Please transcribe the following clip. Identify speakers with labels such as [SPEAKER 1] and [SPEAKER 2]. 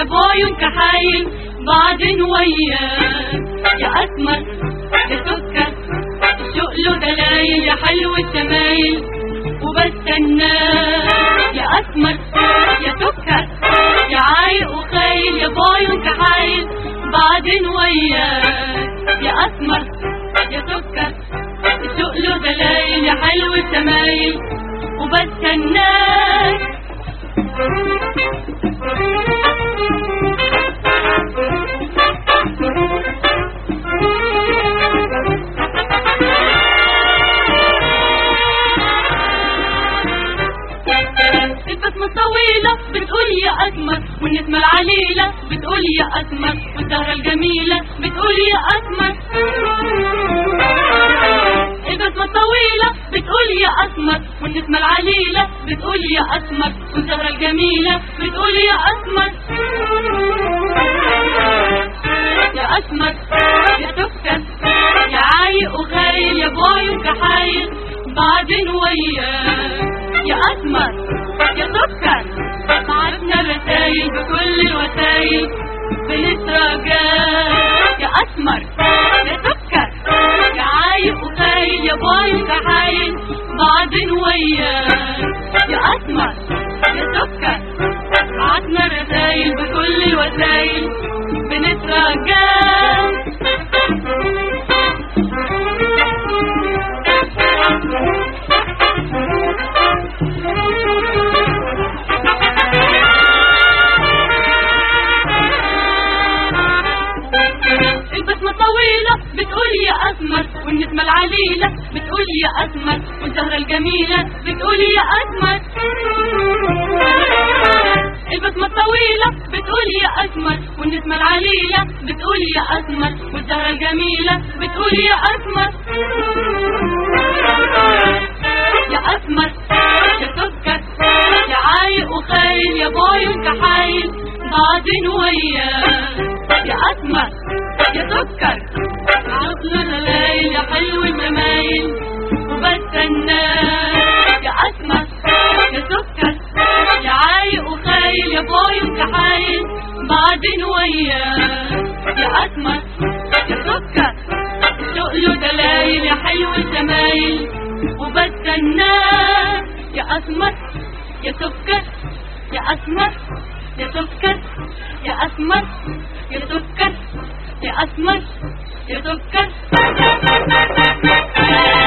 [SPEAKER 1] بعيون كحايل بعدين وياك يا اسمر يا سكر الشوق له دلايل يا حلو الشمايل وبستناك يا اسمر يا سكر يا عايق وخايل يا بعيون كحايل بعدين وياك يا اسمر يا سكر الشوق له دلايل يا حلو الشمايل وبستناك البسمة طويلة بتقول يا أسمر والنسمة العليلة بتقول يا أسمر والزهرة الجميلة بتقول يا أسمر البسمة طويلة بتقول يا أسمر والنسمة العليلة بتقول يا أسمر والزهرة الجميلة بتقول يا أسمر يا أسمر يا سكر يا عايق وخايل يا بعيون كحايل بعدين وياك يا أسمر يا سكر بعتنا الرسايل بكل الوسايل بنتراجاك يا أسمر يا سكر يا عايق وخايل يا بعيون كحايل بعدين وياك يا أسمر يا سكر بعتنا الرسايل بكل الوسايل بنتراجاك البسمة طويلة بتقول يا أسمر والنسمة العليلة بتقول يا أسمر والزهرة الجميلة بتقول يا أسمر البسمة طويلة بتقول يا أسمر والنسمة العليلة بتقول يا أسمر والزهرة الجميلة بتقول يا أسمر يا أسمر يا سكر يا عايق وخايل يا بعيون كحايل بعدين وياك يا أسمر يا سكر عطل الليل يا حلو الممايل وبستناك يا أسمر يا سكر يا عايق وخايل يا بعيون كحايل بعدين وياك يا أسمر يا سكر الشوق له دلايل يا حلو الجمايل وبستناك يا أسمر يا سكر يا أسمر يا سكر يا أسمر يا سكر يا أسمر يا سكر